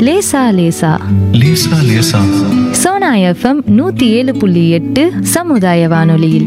லேசா லேசா லேசா லேசா சோனா எஃப்எம் நூத்தி ஏழு புள்ளி எட்டு சமுதாய வானொலியில்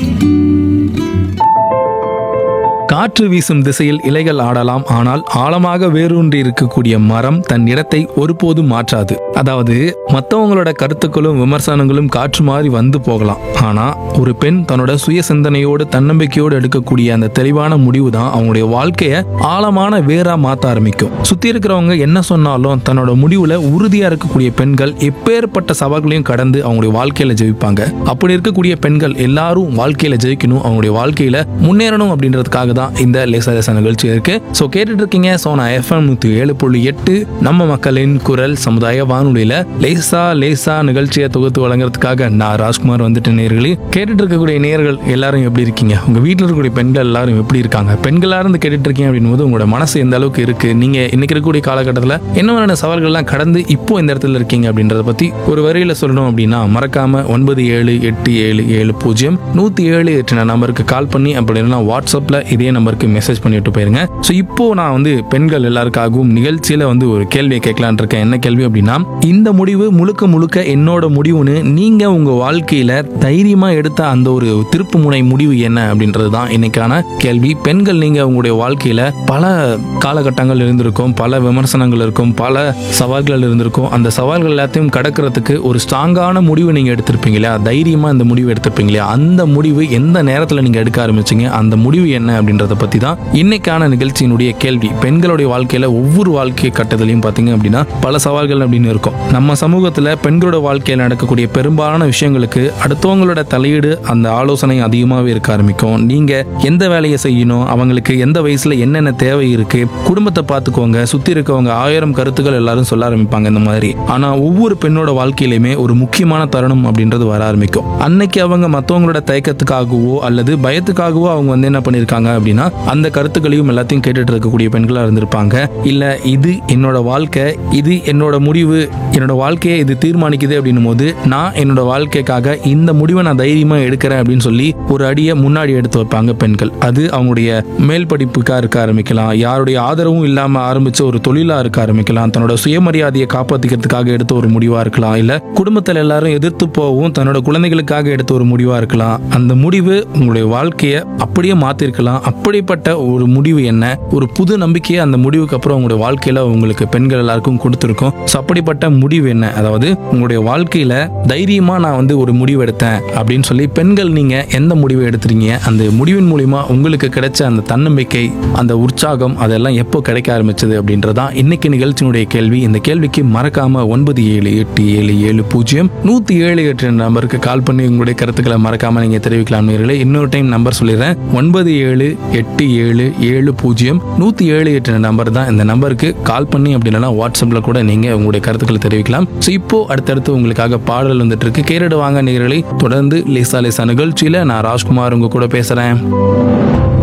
காற்று வீசும் திசையில் இலைகள் ஆடலாம் ஆனால் ஆழமாக வேரூன்றி இருக்கக்கூடிய மரம் தன் இடத்தை ஒருபோதும் மாற்றாது அதாவது மற்றவங்களோட கருத்துக்களும் விமர்சனங்களும் காற்று மாதிரி வந்து போகலாம் ஆனா ஒரு பெண் தன்னோட சுய சிந்தனையோடு தன்னம்பிக்கையோடு எடுக்கக்கூடிய அந்த தெளிவான முடிவு தான் அவங்களுடைய வாழ்க்கைய ஆழமான வேரா மாத்த ஆரம்பிக்கும் சுத்தி இருக்கிறவங்க என்ன சொன்னாலும் தன்னோட முடிவுல உறுதியா இருக்கக்கூடிய பெண்கள் எப்பேற்பட்ட சவால்களையும் கடந்து அவங்களுடைய வாழ்க்கையில ஜெயிப்பாங்க அப்படி இருக்கக்கூடிய பெண்கள் எல்லாரும் வாழ்க்கையில ஜெயிக்கணும் அவங்களுடைய வாழ்க்கையில முன்னேறணும் அப்படின்றதுக்காக தான் இந்த லேசா லேசா நிகழ்ச்சி இருக்கு ஸோ கேட்டுட்டு இருக்கீங்க சோனா எஃப்எம் நூத்தி ஏழு புள்ளி எட்டு நம்ம மக்களின் குரல் சமுதாய வானொலியில லேசா லேசா நிகழ்ச்சியை தொகுத்து வழங்குறதுக்காக நான் ராஜ்குமார் வந்துட்டு நேர்களே கேட்டுட்டு இருக்கக்கூடிய நேர்கள் எல்லாரும் எப்படி இருக்கீங்க உங்க வீட்டில் இருக்கக்கூடிய பெண்கள் எல்லாரும் எப்படி இருக்காங்க பெண்களா இருந்து கேட்டுட்டு இருக்கீங்க அப்படின்னும் போது உங்களோட மனசு எந்த அளவுக்கு இருக்கு நீங்க இன்னைக்கு இருக்கக்கூடிய காலகட்டத்தில் என்ன மாதிரியான சவால்கள்லாம் கடந்து இப்போ இந்த இடத்துல இருக்கீங்க அப்படின்றத பத்தி ஒரு வரியில சொல்லணும் அப்படின்னா மறக்காம ஒன்பது ஏழு எட்டு ஏழு ஏழு பூஜ்ஜியம் நூத்தி ஏழு எட்டு நம்பருக்கு கால் பண்ணி அப்படி இல்லைன்னா வாட்ஸ்அப்ல இதே நம்பருக்கு மெசேஜ் பண்ணி விட்டு போயிருங்க ஸோ இப்போ நான் வந்து பெண்கள் எல்லாருக்காகவும் நிகழ்ச்சியில வந்து ஒரு கேள்வியை கேட்கலான் இருக்கேன் என்ன கேள்வி அப்படின்னா இந்த முடிவு முழுக்க முழுக்க என்னோட முடிவுன்னு நீங்க உங்க வாழ்க்கையில தைரியமா எடுத்த அந்த ஒரு திருப்பு முனை முடிவு என்ன அப்படின்றது தான் இன்னைக்கான கேள்வி பெண்கள் நீங்க உங்களுடைய வாழ்க்கையில பல காலகட்டங்கள் இருந்திருக்கும் பல விமர்சனங்கள் இருக்கும் பல சவால்கள் இருந்திருக்கும் அந்த சவால்கள் எல்லாத்தையும் கடக்கிறதுக்கு ஒரு ஸ்ட்ராங்கான முடிவு நீங்க எடுத்திருப்பீங்க இல்லையா தைரியமா இந்த முடிவு எடுத்திருப்பீங்க இல்லையா அந்த முடிவு எந்த நேரத்துல நீங்க எடுக்க ஆரம்பிச்சீங்க அந்த முடிவு என்ன அப்படின்றத பத்தி தான் இன்னைக்கான நிகழ்ச்சியினுடைய கேள்வி பெண்களுடைய வாழ்க்கையில ஒவ்வொரு வாழ்க்கை கட்டத்திலையும் பாத்தீங்க அப்படின்னா பல சவால்கள் அப்படின்னு இருக்கும் நம்ம சமூகத்துல பெண்களோட வாழ்க்கையில் நடக்கக்கூடிய பெரும்பாலான விஷயங்களுக்கு அடுத்தவங்களோட தலையீடு அந்த ஆலோசனை அதிகமாகவே இருக்க ஆரம்பிக்கும் நீங்க எந்த வேலையை செய்யணும் அவங்களுக்கு எந்த வயசுல என்னென்ன தேவை இருக்கு குடும்பத்தை பார்த்துக்கோங்க சுத்தி இருக்கவங்க ஆயிரம் கருத்துக்கள் எல்லாரும் சொல்ல ஆரம்பிப்பாங்க இந்த மாதிரி ஆனா ஒவ்வொரு பெண்ணோட வாழ்க்கையிலுமே ஒரு முக்கியமான தருணம் அப்படின்றது வர ஆரம்பிக்கும் அன்னைக்கு அவங்க மற்றவங்களோட தயக்கத்துக்காகவோ அல்லது பயத்துக்காகவோ அவங்க வந்து என்ன பண்ணிருக்காங்க அப்படின்னா அந்த கருத்துக்களையும் எல்லாத்தையும் கேட்டுட்டு இருக்கக்கூடிய பெண்களா இருந்திருப்பாங்க இல்ல இது என்னோட வாழ்க்கை இது என்னோட முடிவு என்னோட வாழ்க்கையை இது தீர்மானிக்குது அப்படின்னும் போது நான் என்னோட வாழ்க்கைக்காக இந்த முடிவை நான் தைரியமா எடுக்கிறேன் அப்படின்னு சொல்லி ஒரு அடியை முன்னாடி எடுத்து வைப்பாங்க பெண்கள் அது அவங்களுடைய மேல் படிப்புக்கா இருக்க ஆரம்பிக்கலாம் யாருடைய ஆதரவும் இல்லாம ஆரம்பிச்ச ஒரு தொழிலா இருக்க ஆரம்பிக்கலாம் தன்னோட சுயமரியாதையை காப்பாத்திக்கிறதுக்காக எடுத்த ஒரு முடிவா இருக்கலாம் இல்ல குடும்பத்துல எல்லாரும் எதிர்த்து போகவும் தன்னோட குழந்தைகளுக்காக எடுத்த ஒரு முடிவா இருக்கலாம் அந்த முடிவு உங்களுடைய வாழ்க்கையை அப்படியே மாத்திருக்கலாம் அப்படிப்பட்ட ஒரு முடிவு என்ன ஒரு புது நம்பிக்கையை அந்த முடிவுக்கு அப்புறம் உங்களுடைய வாழ்க்கையில உங்களுக்கு பெண்கள் எல்லாருக்கும் கொடுத்துருக்கோம் ஸோ அப்படிப்பட்ட முடிவு என்ன அதாவது உங்களுடைய வாழ்க்கையில தைரியமா நான் வந்து ஒரு முடிவு எடுத்தேன் அப்படின்னு சொல்லி பெண்கள் நீங்க எந்த முடிவை எடுத்துறீங்க அந்த முடிவின் மூலியமா உங்களுக்கு கிடைச்ச அந்த தன்னம்பிக்கை அந்த உற்சாகம் அதெல்லாம் எப்போ கிடைக்க ஆரம்பிச்சது அப்படின்றதான் இன்னைக்கு நிகழ்ச்சியினுடைய கேள்வி இந்த கேள்விக்கு மறக்காம ஒன்பது ஏழு எட்டு ஏழு ஏழு பூஜ்ஜியம் நூத்தி ஏழு எட்டு நம்பருக்கு கால் பண்ணி உங்களுடைய கருத்துக்களை மறக்காம நீங்க தெரிவிக்கலாம் நேர்களே இன்னொரு டைம் நம்பர் சொல்லிடுறேன் ஒன்பது ஏழு எட்டு ஏழு ஏழு பூஜ்ஜியம் நூத்தி ஏழு எட்டு நம்பர் தான் இந்த நம்பருக்கு கால் பண்ணி அப்படி இல்லைன்னா வாட்ஸ்அப்ல கூட நீங்க உங்களுடைய கருத்துக்களை தெரிவிக்கலாம் ஸோ இப்போ அடுத்தடுத்து உங்களுக்காக பாடல் வந்துட்டு இருக்கு கேரடு வாங்க நேர்களை தொடர்ந்து லேசா லேசா நிகழ்ச்சியில நான் ராஜ்குமார் உங்க கூட பேசுறேன்